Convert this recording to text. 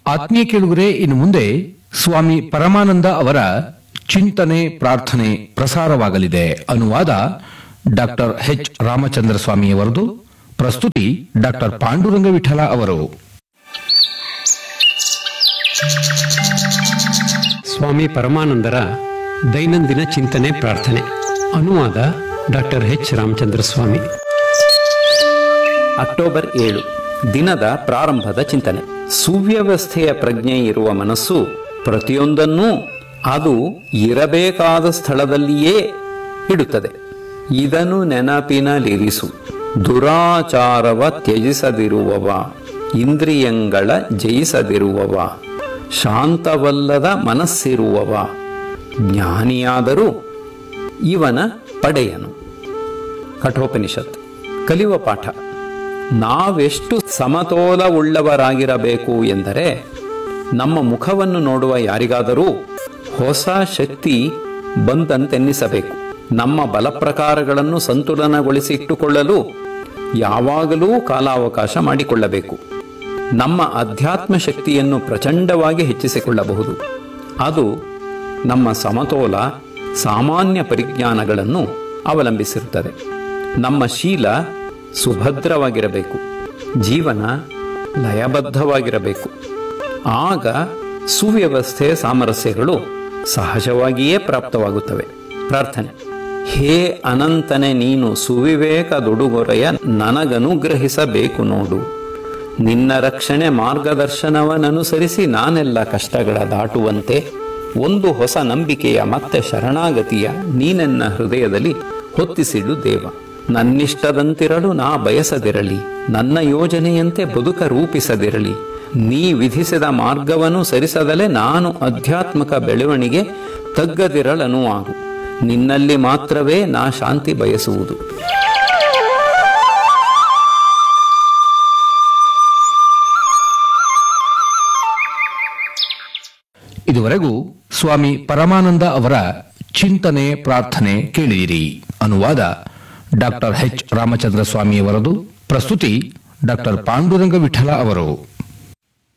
ಆತ್ಮೀಯ ಕೇಳುಗರೆ ಇನ್ನು ಮುಂದೆ ಸ್ವಾಮಿ ಪರಮಾನಂದ ಅವರ ಚಿಂತನೆ ಪ್ರಾರ್ಥನೆ ಪ್ರಸಾರವಾಗಲಿದೆ ಅನುವಾದ ಡಾಕ್ಟರ್ ಎಚ್ ರಾಮಚಂದ್ರ ಸ್ವಾಮಿಯವರದು ಪ್ರಸ್ತುತಿ ಡಾಕ್ಟರ್ ಪಾಂಡುರಂಗ ವಿಠಲ ಅವರು ಸ್ವಾಮಿ ಪರಮಾನಂದರ ದೈನಂದಿನ ಚಿಂತನೆ ಪ್ರಾರ್ಥನೆ ಅನುವಾದ doctor H Ramachandra Swamy October ಏಳು ದಿನದ ಪ್ರಾರಂಭದ ಚಿಂತನೆ ಸುವ್ಯವಸ್ಥೆಯ ಪ್ರಜ್ಞೆ ಇರುವ ಮನಸ್ಸು ಪ್ರತಿಯೊಂದನ್ನೂ ಅದು ಇರಬೇಕಾದ ಸ್ಥಳದಲ್ಲಿಯೇ ಇಡುತ್ತದೆ ಇದನ್ನು ನೆನಪಿನಲ್ಲಿರಿಸು ದುರಾಚಾರವ ತ್ಯಜಿಸದಿರುವವ ಇಂದ್ರಿಯಂಗಳ ಜಯಿಸದಿರುವವ ಶಾಂತವಲ್ಲದ ಮನಸ್ಸಿರುವವ ಜ್ಞಾನಿಯಾದರೂ ಇವನ ಪಡೆಯನು ಕಠೋಪನಿಷತ್ ಕಲಿಯುವ ಪಾಠ ನಾವೆಷ್ಟು ಸಮತೋಲವುಳ್ಳವರಾಗಿರಬೇಕು ಎಂದರೆ ನಮ್ಮ ಮುಖವನ್ನು ನೋಡುವ ಯಾರಿಗಾದರೂ ಹೊಸ ಶಕ್ತಿ ಬಂದಂತೆನ್ನಿಸಬೇಕು ನಮ್ಮ ಬಲಪ್ರಕಾರಗಳನ್ನು ಸಂತುಲನಗೊಳಿಸಿಟ್ಟುಕೊಳ್ಳಲು ಯಾವಾಗಲೂ ಕಾಲಾವಕಾಶ ಮಾಡಿಕೊಳ್ಳಬೇಕು ನಮ್ಮ ಅಧ್ಯಾತ್ಮ ಶಕ್ತಿಯನ್ನು ಪ್ರಚಂಡವಾಗಿ ಹೆಚ್ಚಿಸಿಕೊಳ್ಳಬಹುದು ಅದು ನಮ್ಮ ಸಮತೋಲ ಸಾಮಾನ್ಯ ಪರಿಜ್ಞಾನಗಳನ್ನು ಅವಲಂಬಿಸಿರುತ್ತದೆ ನಮ್ಮ ಶೀಲ ಸುಭದ್ರವಾಗಿರಬೇಕು ಜೀವನ ಲಯಬದ್ಧವಾಗಿರಬೇಕು ಆಗ ಸುವ್ಯವಸ್ಥೆ ಸಾಮರಸ್ಯಗಳು ಸಹಜವಾಗಿಯೇ ಪ್ರಾಪ್ತವಾಗುತ್ತವೆ ಪ್ರಾರ್ಥನೆ ಹೇ ಅನಂತನೆ ನೀನು ಸುವಿವೇಕದೊಡುಗೊರೆಯ ನನಗನುಗ್ರಹಿಸಬೇಕು ನೋಡು ನಿನ್ನ ರಕ್ಷಣೆ ಮಾರ್ಗದರ್ಶನವನ್ನನುಸರಿಸಿ ನಾನೆಲ್ಲ ಕಷ್ಟಗಳ ದಾಟುವಂತೆ ಒಂದು ಹೊಸ ನಂಬಿಕೆಯ ಮತ್ತೆ ಶರಣಾಗತಿಯ ನೀನೆನ್ನ ಹೃದಯದಲ್ಲಿ ಹೊತ್ತಿಸಿಡು ದೇವ ನನ್ನಿಷ್ಟದಂತಿರಲು ನಾ ಬಯಸದಿರಲಿ ನನ್ನ ಯೋಜನೆಯಂತೆ ಬದುಕ ರೂಪಿಸದಿರಲಿ ನೀ ವಿಧಿಸಿದ ಮಾರ್ಗವನ್ನು ಸರಿಸದಲೆ ನಾನು ಆಧ್ಯಾತ್ಮಿಕ ಬೆಳವಣಿಗೆ ತಗ್ಗದಿರಲನು ಆಗು ನಿನ್ನಲ್ಲಿ ಮಾತ್ರವೇ ನಾ ಶಾಂತಿ ಬಯಸುವುದು ಇದುವರೆಗೂ ಸ್ವಾಮಿ ಪರಮಾನಂದ ಅವರ ಚಿಂತನೆ ಪ್ರಾರ್ಥನೆ ಕೇಳಿದಿರಿ ಅನುವಾದ ಡಾಕ್ಟರ್ ಎಚ್ ರಾಮಚಂದ್ರ ಸ್ವಾಮಿಯವರದು ಪ್ರಸ್ತುತಿ ಡಾಕ್ಟರ್ ಪಾಂಡುರಂಗ ವಿಠಲ ಅವರು